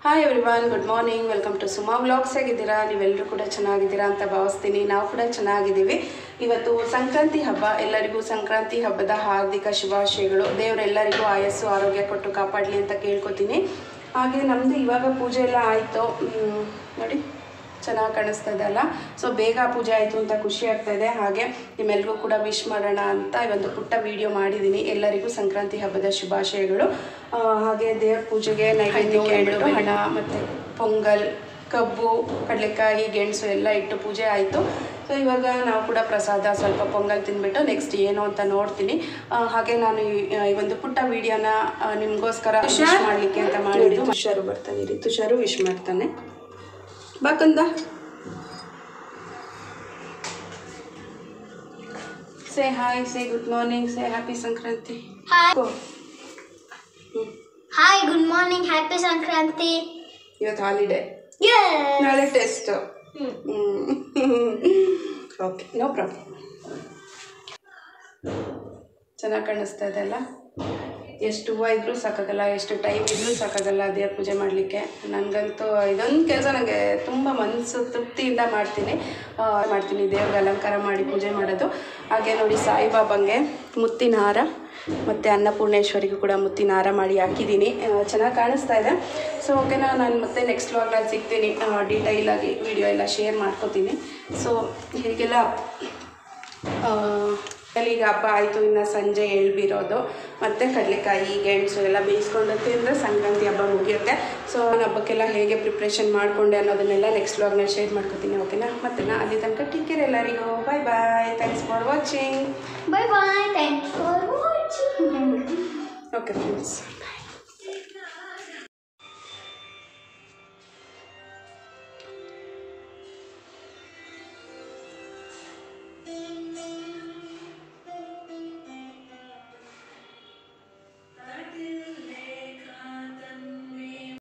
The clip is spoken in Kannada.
Hi everyone good morning welcome to Suma vlogs ಹೇಗಿದ್ದೀರಾ ನೀವೆಲ್ಲರೂ ಕೂಡ ಚೆನ್ನಾಗಿದ್ದೀರಾ ಅಂತ ಭಾವಿಸ್ತೀನಿ ನಾವು ಕೂಡ ಚೆನ್ನಾಗಿದ್ದೀವಿ ಇವತ್ತು ಸಂಕ್ರಾಂತಿ ಹಬ್ಬ ಎಲ್ಲರಿಗೂ ಸಂಕ್ರಾಂತಿ ಹಬ್ಬದ ಹಾರ್ದಿಕ ಶುಭಾಶಯಗಳು ದೇವರೆಲ್ಲರಿಗೂ ಆಯಸ್ಸು ಆರೋಗ್ಯ ಕೊಟ್ಟು ಕಾಪಾಡಲಿ ಅಂತ ಕೇಳ್ಕೊತೀನಿ ಹಾಗೆ ನಮ್ಮದು ಇವಾಗ ಪೂಜೆ ಎಲ್ಲ ಆಯಿತು ನೋಡಿ ಚೆನ್ನಾಗಿ ಕಾಣಿಸ್ತಾ ಇದೆ ಅಲ್ಲ ಸೊ ಬೇಗ ಪೂಜೆ ಆಯಿತು ಅಂತ ಖುಷಿ ಆಗ್ತಾ ಇದೆ ಹಾಗೆ ನಿಮ್ಮೆಲ್ರಿಗೂ ಕೂಡ ವಿಶ್ ಮಾಡೋಣ ಅಂತ ಒಂದು ಪುಟ್ಟ ವಿಡಿಯೋ ಮಾಡಿದ್ದೀನಿ ಎಲ್ಲರಿಗೂ ಸಂಕ್ರಾಂತಿ ಹಬ್ಬದ ಶುಭಾಶಯಗಳು ಆ, ಹಾಗೆ ದೇವ್ರ ಪೂಜೆಗೆ ನೈವೇದ್ಯಕ್ಕೆ ಎಳ್ಳು ಹಣ ಮತ್ತು ಪೊಂಗಲ್ ಕಬ್ಬು ಕಡಲೆಕಾಯಿ ಗೆಣಸು ಎಲ್ಲ ಇಟ್ಟು ಪೂಜೆ ಆಯಿತು ಸೊ ಇವಾಗ ನಾವು ಕೂಡ ಪ್ರಸಾದ ಸ್ವಲ್ಪ ಪೊಂಗಲ್ ತಿಂದ್ಬಿಟ್ಟು ನೆಕ್ಸ್ಟ್ ಏನು ಅಂತ ನೋಡ್ತೀನಿ ಆ, ಹಾಗೆ ನಾನು ಈ ಈ ಒಂದು ಪುಟ್ಟ ವಿಡಿಯೋನ ನಿಮಗೋಸ್ಕರ ವಿಶ್ ಮಾಡಲಿಕ್ಕೆ ಅಂತ ಮಾಡಿದ್ದು ತುಷಾರು ಬರ್ತಾನೆ ರೀ ತುಷಾರು ವಿಶ್ ಮಾಡ್ತಾನೆ ಬಾಕಂದ say hi say good morning say happy Sankranti Hi. ಗೋ. Hmm. Hi, good morning. Happy Sankranti. ಇವತ್ತು ಹಾಲಿಡೇ Yes. ನಾಳೆ test Hmm. Okay no problem ಚೆನ್ನಾಗಿ ಕಾಣಿಸ್ತಾ ಇದೆ ಅಲ್ಲ ಎಷ್ಟು ಹೂವು ಇದ್ರೂ ಸಾಕಾಗಲ್ಲ ಎಷ್ಟು ಟೈಮ್ ಇದ್ರೂ ಸಾಕಾಗಲ್ಲ ದೇವ್ರ ಪೂಜೆ ಮಾಡಲಿಕ್ಕೆ ನನಗಂತೂ ಇದೊಂದು ಕೆಲಸ ನನಗೆ ತುಂಬ ಮನಸ್ಸು ತೃಪ್ತಿಯಿಂದ ಮಾಡ್ತೀನಿ ಆ, ಮಾಡ್ತೀನಿ ದೇವ್ರಿಗೆ ಅಲಂಕಾರ ಮಾಡಿ ಪೂಜೆ ಮಾಡೋದು ಹಾಗೆ ನೋಡಿ ಸಾಯಿಬಾಬಂಗೆ ಮುತ್ತಿನ ಹಾರ ಮತ್ತು ಅನ್ನಪೂರ್ಣೇಶ್ವರಿಗೂ ಕೂಡ ಮುತ್ತಿನ ಹಾರ ಮಾಡಿ ಹಾಕಿದ್ದೀನಿ ಚೆನ್ನಾಗಿ ಕಾಣಿಸ್ತಾ ಇದೆ ಸೊ ಓಕೆನಾ ನಾನು ಮತ್ತೆ ನೆಕ್ಸ್ಟ್ ವ್ಲಾಗ್ನಲ್ಲಿ ಸಿಗ್ತೀನಿ ಡೀಟೈಲಾಗಿ ವಿಡಿಯೋ ಎಲ್ಲ ಶೇರ್ ಮಾಡ್ಕೋತೀನಿ ಸೊ ಹೀಗೆಲ್ಲ ಆ, ಈಗ ಹಬ್ಬ ಆಯಿತು ಇನ್ನು ಸಂಜೆ ಎಳ್ಬಿರೋದು ಮತ್ತು ಕಡಲೆಕಾಯಿ ಗೆಣಸು ಎಲ್ಲ ಬೇಯಿಸ್ಕೊಂಡು ತಿಂದರೆ ಸಂಕ್ರಾಂತಿ ಹಬ್ಬ ಮುಗಿಯುತ್ತೆ ಸೊ ನಾನು ಹಬ್ಬಕ್ಕೆಲ್ಲ ಹೇಗೆ ಪ್ರಿಪ್ರೇಷನ್ ಮಾಡಿಕೊಂಡೆ ಅನ್ನೋದನ್ನೆಲ್ಲ ನೆಕ್ಸ್ಟ್ ವ್ಲಾಗ್ನಲ್ಲಿ ಶೇರ್ ಮಾಡ್ಕೊತೀನಿ ಓಕೆನಾ ಮತ್ತೆ ನಾ ಅಲ್ಲಿ ತನಕ ಟೀಕೇರ್ ಎಲ್ಲರಿಗೂ bye bye thanks for watching Bye bye. Thanks for watching. Okay friends